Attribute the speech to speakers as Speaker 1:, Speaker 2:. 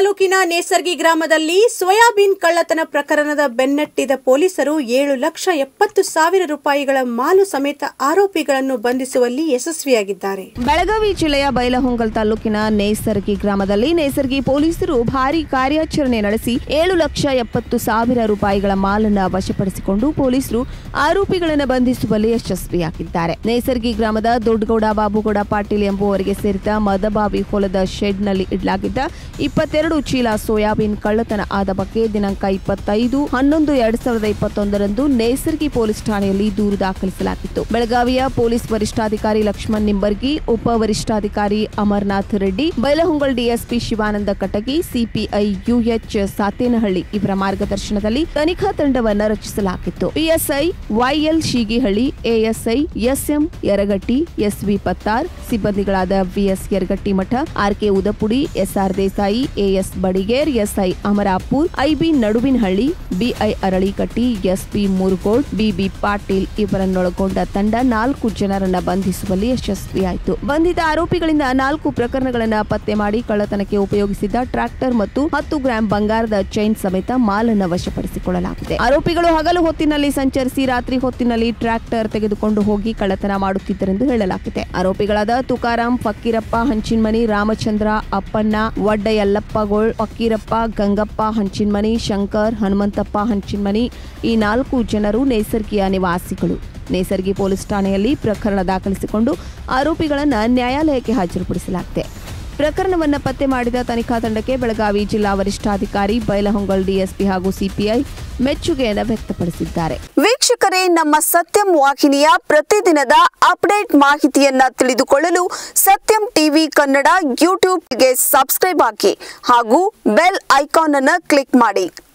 Speaker 1: ತಾಲೂಕಿನ ನೇಸರ್ಗಿ ಗ್ರಾಮದಲ್ಲಿ ಸೋಯಾಬೀನ್ ಕಳ್ಳತನ ಪ್ರಕರಣದ ಬೆನ್ನಟ್ಟಿದ ಪೊಲೀಸರು ಏಳು ಲಕ್ಷ ಎಪ್ಪತ್ತು ಸಾವಿರ ರೂಪಾಯಿಗಳ ಮಾಲು ಸಮೇತ ಆರೋಪಿಗಳನ್ನು ಬಂಧಿಸುವಲ್ಲಿ ಯಶಸ್ವಿಯಾಗಿದ್ದಾರೆ
Speaker 2: ಬೆಳಗಾವಿ ಜಿಲ್ಲೆಯ ಬೈಲಹೊಂಗಲ್ ತಾಲೂಕಿನ ನೇಸರ್ಗಿ ಗ್ರಾಮದಲ್ಲಿ ನೇಸರ್ಗಿ ಪೊಲೀಸರು ಭಾರೀ ಕಾರ್ಯಾಚರಣೆ ನಡೆಸಿ ಏಳು ಲಕ್ಷ ಎಪ್ಪತ್ತು ಸಾವಿರ ರೂಪಾಯಿಗಳ ಮಾಲನ್ನ ವಶಪಡಿಸಿಕೊಂಡು ಪೊಲೀಸರು ಆರೋಪಿಗಳನ್ನು ಬಂಧಿಸುವಲ್ಲಿ ಯಶಸ್ವಿಯಾಗಿದ್ದಾರೆ ನೇಸರ್ಗಿ ಗ್ರಾಮದ ದೊಡ್ಡಗೌಡ ಬಾಬುಗೌಡ ಪಾಟೀಲ್ ಎಂಬುವರಿಗೆ ಸೇರಿದ ಮದಬಾವಿ ಹೊಲದ ಶೆಡ್ನಲ್ಲಿ ಇಡಲಾಗಿದ್ದ ಇಪ್ಪತ್ತೆರಡು ಚೀಲ ಸೋಯಾಬೀನ್ ಕಳ್ಳತನ ಆದ ಬಗ್ಗೆ ದಿನಾಂಕ ಇಪ್ಪತ್ತೈದು ಹನ್ನೊಂದು ಎರಡ್ ಸಾವಿರದ ಇಪ್ಪತ್ತೊಂದರಂದು ನೇಸರ್ಗಿ ಪೊಲೀಸ್ ಠಾಣೆಯಲ್ಲಿ ದೂರು ದಾಖಲಿಸಲಾಗಿತ್ತು ಬೆಳಗಾವಿಯ ಪೊಲೀಸ್ ವರಿಷ್ಠಾಧಿಕಾರಿ ಲಕ್ಷ್ಮಣ್ ನಿಂಬರ್ಗಿ ಉಪ ವರಿಷ್ಠಾಧಿಕಾರಿ Amarnath Reddy Bailhongal DSP Shivananda Katagi CPI UH Satenahalli ಇವರ ಮಾರ್ಗದರ್ಶನದಲ್ಲಿ ತನಿಖಾ ತಂಡವನ್ನ ರಚಿಸಲಾಗಿತ್ತು PSI YL Shigihalli ASI SM Yaragatti SV Pattar ಸಿಬ್ಬಂದಿಗಳಾದ VS Yaragatti Math RK Udapudi SR Desai AS Badiger SI Amarapur IB Naduvinahalli BI Aralikatti SP Murugod BB Patil ಇವರನ್ನೊಳಗೊಂಡ ತಂಡ ನಾಲ್ಕು ಜನರನ್ನ ಬಂಧಿಸುವಲ್ಲಿ ಯಶಸ್ವಿಯಾಯಿತು ಬಂಧಿತ ಆರೋಪಿಗಳಿಂದ ನಾಲ್ಕು ಪ್ರಕರಣಗಳನ್ನ ಪತ್ತೆ ಮಾಡಿ ಕಳ್ಳತನಕ್ಕೆ ಉಪಯೋಗಿಸಿದ್ದ ಟ್ರಾಕ್ಟರ್ ಮತ್ತು ಹತ್ತು ಗ್ರಾಂ ಬಂಗಾರದ ಚೈನ್ ಸಮೇತ ಮಾಲನ್ನ ವಶಪಡಿಸಿಕೊಳ್ಳಲಾಗಿದೆ ಆರೋಪಿಗಳು ಹಗಲು ಹೊತ್ತಿನಲ್ಲಿ ಸಂಚರಿಸಿ ರಾತ್ರಿ ಹೊತ್ತಿನಲ್ಲಿ ಟ್ರಾಕ್ಟರ್ ತೆಗೆದುಕೊಂಡು ಹೋಗಿ ಕಳ್ಳತನ ಮಾಡುತ್ತಿದ್ದರೆಂದು ಹೇಳಲಾಗಿದೆ ಆರೋಪಿಗಳಾದ ತುಕಾರಾಂ ಫಕ್ಕೀರಪ್ಪ ಹಂಚಿನ್ಮನಿ ರಾಮಚಂದ್ರ ಅಪ್ಪಣ್ಣ ವಡ್ಡಯಲ್ಲಪ್ಪಗೋಳ್ ಫಕ್ಕೀರಪ್ಪ ಗಂಗಪ್ಪ ಹಂಚಿನ್ಮನಿ ಶಂಕರ್ ಹನುಮಂತಪ್ಪ ಹಂಚಿನ್ಮನಿ ಈ ನಾಲ್ಕು ಜನರು ನೇಸರ್ಗಿಯ ನಿವಾಸಿಗಳು ನೇಸರ್ಗಿ ಪೊಲೀಸ್ ಠಾಣೆಯಲ್ಲಿ ಪ್ರಕರಣ ದಾಖಲಿಸಿಕೊಂಡು ಆರೋಪಿಗಳನ್ನು ನ್ಯಾಯಾಲಯಕ್ಕೆ ಹಾಜರುಪಡಿಸಲಾಗಿದೆ ಪ್ರಕರಣವನ್ನು ಪತ್ತೆ ಮಾಡಿದ ತನಿಖಾ ತಂಡಕ್ಕೆ ಬೆಳಗಾವಿ ಜಿಲ್ಲಾ ವರಿಷ್ಠಾಧಿಕಾರಿ ಬೈಲಹೊಂಗಲ್ ಡಿಎಸ್ಪಿ ಹಾಗೂ ಸಿಪಿಐ ಮೆಚ್ಚುಗೆಯನ್ನು ವ್ಯಕ್ತಪಡಿಸಿದ್ದಾರೆ
Speaker 3: ವೀಕ್ಷಕರೇ ನಮ್ಮ ಸತ್ಯಂ ವಾಹಿನಿಯ ಪ್ರತಿದಿನದ ಅಪ್ಡೇಟ್ ಮಾಹಿತಿಯನ್ನ ತಿಳಿದುಕೊಳ್ಳಲು ಸತ್ಯಂ ಟಿವಿ ಕನ್ನಡ ಯೂಟ್ಯೂಬ್ಗೆ ಸಬ್ಸ್ಕ್ರೈಬ್ ಹಾಕಿ ಹಾಗೂ ಬೆಲ್ ಐಕಾನ್ ಅನ್ನು ಕ್ಲಿಕ್ ಮಾಡಿ